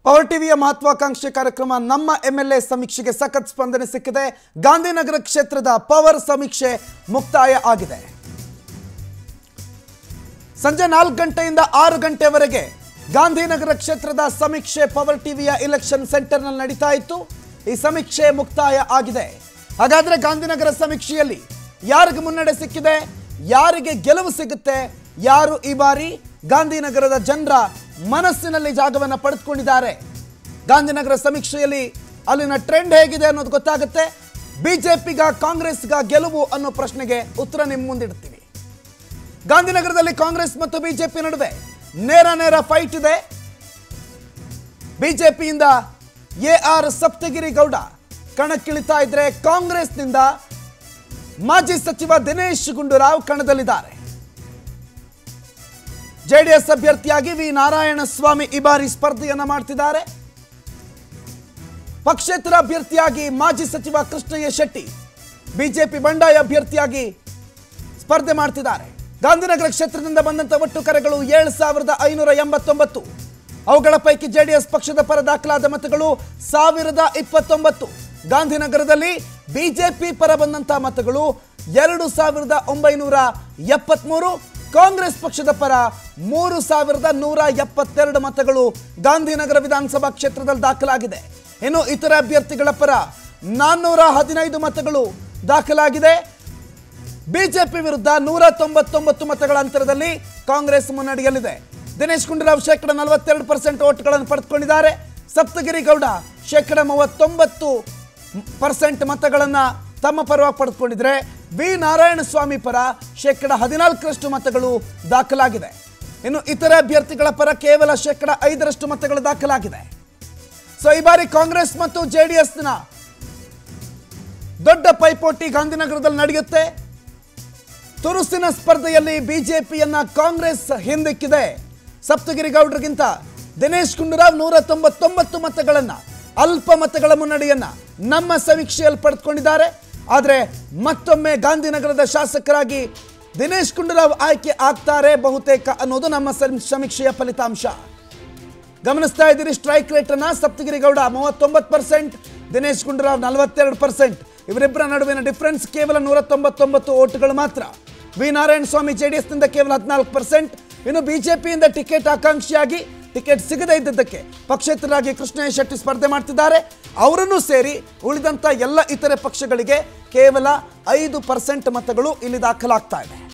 power ಟಿವಿಯ ಮಹತ್ವಾಕಾಂಕ್ಷೆ ಕಾರ್ಯಕ್ರಮ ನಮ್ಮ ಎಂ ಎಲ್ ಎ ಸಮೀಕ್ಷೆಗೆ ಸಖತ್ ಸ್ಪಂದನೆ ಸಿಕ್ಕಿದೆ ಗಾಂಧಿನಗರ ಕ್ಷೇತ್ರದ ಪವರ್ ಸಮೀಕ್ಷೆ ಮುಕ್ತಾಯ ಆಗಿದೆ ಸಂಜೆ ನಾಲ್ಕು ಗಂಟೆಯಿಂದ ಆರು ಗಂಟೆವರೆಗೆ ಗಾಂಧಿನಗರ ಕ್ಷೇತ್ರದ ಸಮೀಕ್ಷೆ ಪವರ್ ಟಿವಿಯ ಇಲೆಕ್ಷನ್ ಸೆಂಟರ್ನಲ್ಲಿ ನಡೀತಾ ಇತ್ತು ಈ ಸಮೀಕ್ಷೆ ಮುಕ್ತಾಯ ಆಗಿದೆ ಹಾಗಾದ್ರೆ ಗಾಂಧಿನಗರ ಸಮೀಕ್ಷೆಯಲ್ಲಿ ಯಾರಿಗೆ ಮುನ್ನಡೆ ಸಿಕ್ಕಿದೆ ಯಾರಿಗೆ ಗೆಲುವು ಸಿಗುತ್ತೆ ಯಾರು ಈ ಬಾರಿ ಗಾಂಧಿನಗರದ ಜನರ ಮನಸ್ಸಿನಲ್ಲಿ ಜಾಗವನ್ನು ಪಡೆದುಕೊಂಡಿದ್ದಾರೆ ಗಾಂಧಿನಗರ ಸಮೀಕ್ಷೆಯಲ್ಲಿ ಅಲ್ಲಿನ ಟ್ರೆಂಡ್ ಹೇಗಿದೆ ಅನ್ನೋದು ಗೊತ್ತಾಗುತ್ತೆ ಬಿಜೆಪಿಗ ಕಾಂಗ್ರೆಸ್ಗ ಗೆಲುವು ಅನ್ನೋ ಪ್ರಶ್ನೆಗೆ ಉತ್ತರ ನಿಮ್ಮ ಮುಂದಿಡ್ತೀವಿ ಗಾಂಧಿನಗರದಲ್ಲಿ ಕಾಂಗ್ರೆಸ್ ಮತ್ತು ಬಿಜೆಪಿ ನಡುವೆ ನೇರ ನೇರ ಫೈಟ್ ಇದೆ ಬಿಜೆಪಿಯಿಂದ ಎ ಆರ್ ಸಪ್ತಗಿರಿ ಗೌಡ ಕಣಕ್ಕಿಳಿತಾ ಇದ್ರೆ ಕಾಂಗ್ರೆಸ್ನಿಂದ ಮಾಜಿ ಸಚಿವ ದಿನೇಶ್ ಗುಂಡೂರಾವ್ ಕಣದಲ್ಲಿದ್ದಾರೆ ಜೆಡಿಎಸ್ ಅಭ್ಯರ್ಥಿಯಾಗಿ ವಿ ನಾರಾಯಣ ಸ್ವಾಮಿ ಈ ಬಾರಿ ಸ್ಪರ್ಧೆಯನ್ನ ಮಾಡ್ತಿದ್ದಾರೆ ಪಕ್ಷೇತರ ಅಭ್ಯರ್ಥಿಯಾಗಿ ಮಾಜಿ ಸಚಿವ ಕೃಷ್ಣಯ್ಯ ಶೆಟ್ಟಿ ಬಿಜೆಪಿ ಬಂಡಾಯ ಅಭ್ಯರ್ಥಿಯಾಗಿ ಸ್ಪರ್ಧೆ ಮಾಡ್ತಿದ್ದಾರೆ ಗಾಂಧಿನಗರ ಕ್ಷೇತ್ರದಿಂದ ಬಂದಂತ ಒಟ್ಟು ಕರೆಗಳು ಏಳು ಸಾವಿರದ ಐನೂರ ಎಂಬತ್ತೊಂಬತ್ತು ಅವುಗಳ ಪೈಕಿ ಜೆಡಿಎಸ್ ಪಕ್ಷದ ಪರ ದಾಖಲಾದ ಮತಗಳು ಸಾವಿರದ ಇಪ್ಪತ್ತೊಂಬತ್ತು ಗಾಂಧಿನಗರದಲ್ಲಿ ಬಿಜೆಪಿ ಪರ ಬಂದಂತ ಮತಗಳು ಎರಡು ಸಾವಿರದ ಒಂಬೈನೂರ ಎಪ್ಪತ್ಮೂರು ಕಾಂಗ್ರೆಸ್ ಪಕ್ಷದ ಪರ ಮೂರು ಸಾವಿರದ ನೂರ ಎಪ್ಪತ್ತೆರಡು ಮತಗಳು ಗಾಂಧಿನಗರ ವಿಧಾನಸಭಾ ಕ್ಷೇತ್ರದಲ್ಲಿ ದಾಖಲಾಗಿದೆ ಇನ್ನು ಇತರ ಅಭ್ಯರ್ಥಿಗಳ ಪರ ನಾನ್ನೂರ ಹದಿನೈದು ಮತಗಳು ದಾಖಲಾಗಿದೆ ಬಿಜೆಪಿ ವಿರುದ್ಧ ನೂರ ತೊಂಬತ್ತೊಂಬತ್ತು ಮತಗಳ ಅಂತರದಲ್ಲಿ ಕಾಂಗ್ರೆಸ್ ಮುನ್ನಡೆಯಲ್ಲಿದೆ ದಿನೇಶ್ ಗುಂಡೂರಾವ್ ಶೇಕಡ ನಲವತ್ತೆರಡು ಪರ್ಸೆಂಟ್ ಓಟ್ಗಳನ್ನು ಪಡೆದುಕೊಂಡಿದ್ದಾರೆ ಸಪ್ತಗಿರಿ ಗೌಡ ಶೇಕಡ ಮೂವತ್ತೊಂಬತ್ತು ಪರ್ಸೆಂಟ್ ಮತಗಳನ್ನು ತಮ್ಮ ಪರವಾಗಿ ಪಡೆದುಕೊಂಡಿದ್ರೆ ವಿ ನಾರಾಯಣ ಸ್ವಾಮಿ ಪರ ಶೇಕಡ ಹದಿನಾಲ್ಕರಷ್ಟು ಮತಗಳು ದಾಖಲಾಗಿದೆ ಇನ್ನು ಇತರ ಅಭ್ಯರ್ಥಿಗಳ ಪರ ಕೇವಲ ಶೇಕಡ ಐದರಷ್ಟು ಮತಗಳು ದಾಖಲಾಗಿದೆ ಸೊ ಈ ಬಾರಿ ಕಾಂಗ್ರೆಸ್ ಮತ್ತು ಜೆಡಿಎಸ್ನ ದೊಡ್ಡ ಪೈಪೋಟಿ ಗಾಂಧಿನಗರದಲ್ಲಿ ನಡೆಯುತ್ತೆ ತುರುಸಿನ ಸ್ಪರ್ಧೆಯಲ್ಲಿ ಬಿಜೆಪಿಯನ್ನ ಕಾಂಗ್ರೆಸ್ ಹಿಂದಿಕ್ಕಿದೆ ಸಪ್ತಗಿರಿ ಗೌಡರಿಗಿಂತ ದಿನೇಶ್ ಗುಂಡೂರಾವ್ ನೂರ ತೊಂಬತ್ತೊಂಬತ್ತು ಮತಗಳನ್ನ ಅಲ್ಪ ಮತಗಳ ಮುನ್ನಡೆಯನ್ನ ನಮ್ಮ ಸಮೀಕ್ಷೆಯಲ್ಲಿ ಪಡೆದುಕೊಂಡಿದ್ದಾರೆ ಆದರೆ ಮತ್ತೊಮ್ಮೆ ಗಾಂಧಿನಗರದ ಶಾಸಕರಾಗಿ ದಿನೇಶ್ ಗುಂಡೂರಾವ್ ಆಯ್ಕೆ ಆಗ್ತಾರೆ ಬಹುತೇಕ ಅನ್ನೋದು ನಮ್ಮ ಸಮ್- ಸಮೀಕ್ಷೆಯ ಫಲಿತಾಂಶ ಗಮನಿಸ್ತಾ ಇದ್ದೀರಿ ಸ್ಟ್ರೈಕ್ ರೇಟ್ ಅನ್ನ ಸಪ್ತಗಿರಿ ಗೌಡ ಮೂವತ್ತೊಂಬತ್ತು ಪರ್ಸೆಂಟ್ ದಿನೇಶ್ ಗುಂಡೂರಾವ್ ನಲವತ್ತೆರಡು ಪರ್ಸೆಂಟ್ ಇವರಿಬ್ಬರ ನಡುವಿನ ಡಿಫರೆನ್ಸ್ ಕೇವಲ ನೂರ ತೊಂಬತ್ತೊಂಬತ್ತು ಓಟುಗಳು ಮಾತ್ರ ವಿ ನಾರಾಯಣ ಸ್ವಾಮಿ ಜೆಡಿಎಸ್ನಿಂದ ಕೇವಲ ಹದಿನಾಲ್ಕು ಪರ್ಸೆಂಟ್ ಇನ್ನು ಬಿಜೆಪಿಯಿಂದ ಟಿಕೆಟ್ ಆಕಾಂಕ್ಷಿಯಾಗಿ ಟಿಕೆಟ್ ಸಿಗದೇ ಇದ್ದದ್ದಕ್ಕೆ ಪಕ್ಷೇತರರಾಗಿ ಕೃಷ್ಣಯ್ಯ ಶೆಟ್ಟಿ ಸ್ಪರ್ಧೆ ಮಾಡ್ತಿದ್ದಾರೆ ಅವರನ್ನು ಸೇರಿ ಉಳಿದಂಥ ಎಲ್ಲ ಇತರೆ ಪಕ್ಷಗಳಿಗೆ ಕೇವಲ ಐದು ಪರ್ಸೆಂಟ್ ಮತಗಳು ಇಲ್ಲಿ ದಾಖಲಾಗ್ತಾ ಇದೆ